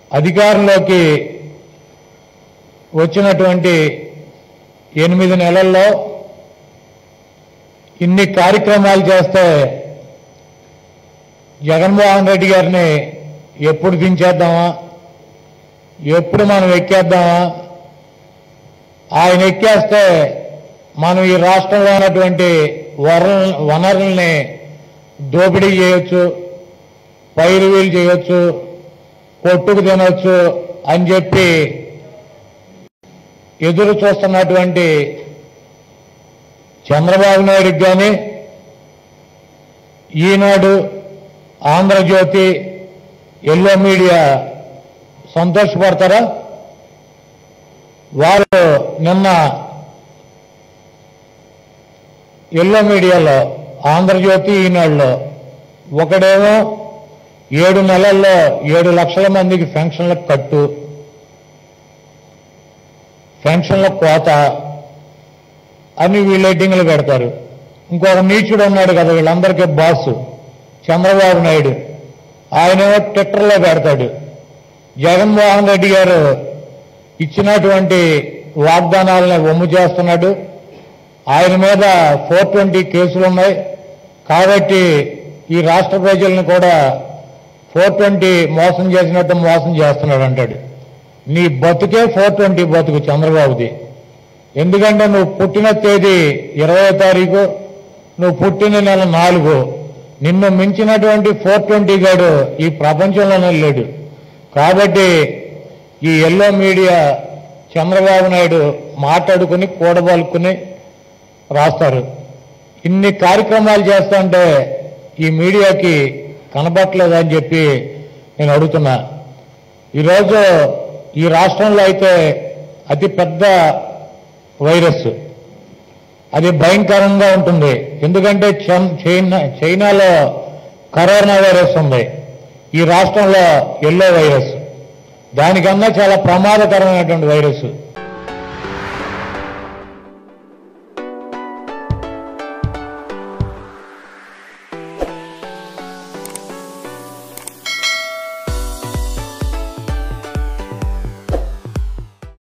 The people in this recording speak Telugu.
అధికారంలోకి వచ్చినటువంటి ఎనిమిది నెలల్లో ఇన్ని కార్యక్రమాలు చేస్తే జగన్మోహన్ రెడ్డి గారిని ఎప్పుడు దించేద్దామా ఎప్పుడు మనం ఎక్కేద్దామా ఆయన ఎక్కేస్తే మనం ఈ రాష్ట్రంలో ఉన్నటువంటి వనరుల వనరుల్ని దోపిడీ చేయొచ్చు పైరువీలు చేయొచ్చు కొట్టుకు తినొచ్చు అని చెప్పి ఎదురు చూస్తున్నటువంటి చంద్రబాబు నాయుడుకి కానీ ఈనాడు ఆంధ్రజ్యోతి ఎల్లో మీడియా సంతోషపడతారా వారు నిన్న ఎల్లో మీడియాలో ఆంధ్రజ్యోతి ఈనాడులో ఒకడేమో ఏడు నెలల్లో ఏడు లక్షల మందికి పెన్షన్లకు కట్టు పెన్షన్ల కోత అని వీళ్ళు ఎడ్డింగ్లు పెడతారు ఇంకొక నీచుడు ఉన్నాడు కదా వీళ్ళందరికీ బాసు చంద్రబాబు నాయుడు ఆయనేమో ట్విట్టర్లో పెడతాడు జగన్మోహన్ రెడ్డి గారు ఇచ్చినటువంటి వాగ్దానాలను వమ్ము చేస్తున్నాడు ఆయన మీద ఫోర్ ట్వంటీ కేసులు ఉన్నాయి కాబట్టి ఈ రాష్ట్ర ప్రజలను కూడా ఫోర్ ట్వంటీ మోసం చేసినట్టు మోసం చేస్తున్నాడు అంటాడు నీ బతుకే ఫోర్ ట్వంటీ బతుకు చంద్రబాబుది ఎందుకంటే నువ్వు పుట్టిన తేదీ ఇరవై తారీఖు నువ్వు పుట్టిన నెల నాలుగు నిన్ను మించినటువంటి ఫోర్ ట్వంటీ గాడు ఈ ప్రపంచంలోనే లేడు కాబట్టి ఈ ఎల్లో మీడియా చంద్రబాబు నాయుడు మాట్లాడుకుని కూడబలుకుని రాస్తారు ఇన్ని కార్యక్రమాలు చేస్తుంటే ఈ మీడియాకి కనబట్టలేదని చెప్పి నేను అడుగుతున్నా ఈరోజు ఈ రాష్ట్రంలో అయితే అతి పెద్ద వైరస్ అది భయంకరంగా ఉంటుంది ఎందుకంటే చన్- చైనా చైనాలో కరోనా వైరస్ ఉంది ఈ రాష్ట్రంలో ఎల్లో వైరస్ దానికన్నా చాలా ప్రమాదకరమైనటువంటి వైరస్